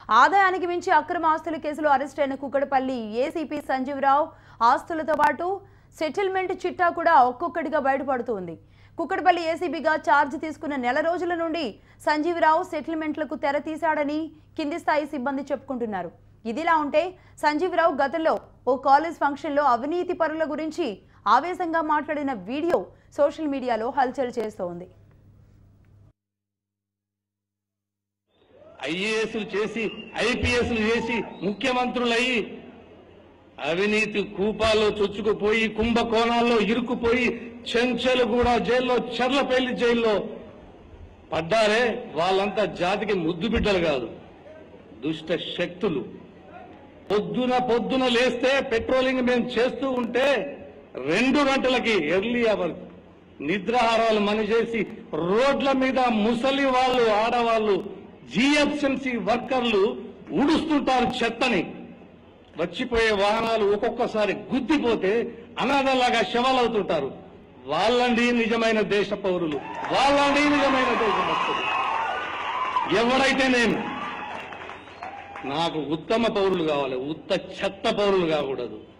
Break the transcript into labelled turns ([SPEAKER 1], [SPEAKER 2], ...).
[SPEAKER 1] ఆదాయానికి మించి అక్రమ ఆస్తుల కేసులో అరెస్ట్ అయిన కుక్కడపల్లి ఏసీపీ సంజీవరావు ఆస్తులతో పాటు సెటిల్మెంట్ చిట్టా కూడా ఒక్కొక్కటిగా బయటపడుతోంది కుక్కడపల్లి ఏసీబీగా ఛార్జ్ తీసుకున్న నెల రోజుల నుండి సంజీవరావు సెటిల్మెంట్లకు తెర తీశాడని కింది స్థాయి సిబ్బంది చెప్పుకుంటున్నారు ఇదిలా ఉంటే సంజీవరావు గతంలో ఓ కాలేజ్ ఫంక్షన్లో అవినీతి పరుల గురించి ఆవేశంగా మాట్లాడిన వీడియో సోషల్ మీడియాలో హల్చల్ చేస్తోంది
[SPEAKER 2] ఐఏఎస్లు చేసి ఐపీఎస్లు చేసి ముఖ్యమంత్రులయ్యి అవినీతి కూపాల్లో చొచ్చుకుపోయి కుంభకోణాల్లో ఇరుక్కుపోయి చెంచలు కూడా జైల్లో చెర్లపల్లి జైల్లో పడ్డారే వాళ్ళంతా జాతికి ముద్దు బిడ్డలు కాదు దుష్ట శక్తులు పొద్దున పొద్దున లేస్తే పెట్రోలింగ్ మేము చేస్తూ ఉంటే రెండు గంటలకి ఎర్లీ అవర్ నిద్రాహారాలు మనిచేసి రోడ్ల మీద ముసలి వాళ్ళు ఆడవాళ్ళు జిహెచ్ఎంసీ వర్కర్లు ఊడుస్తుంటారు చెత్తని వచ్చిపోయే వాహనాలు ఒక్కొక్కసారి గుద్దిపోతే అనాథలాగా శవాలవుతుంటారు వాళ్ళండి నిజమైన దేశ పౌరులు వాళ్ళండి నిజమైన దేశ భక్తులు ఎవరైతే నేను నాకు ఉత్తమ పౌరులు కావాలి ఉత్త చెత్త పౌరులు కాకూడదు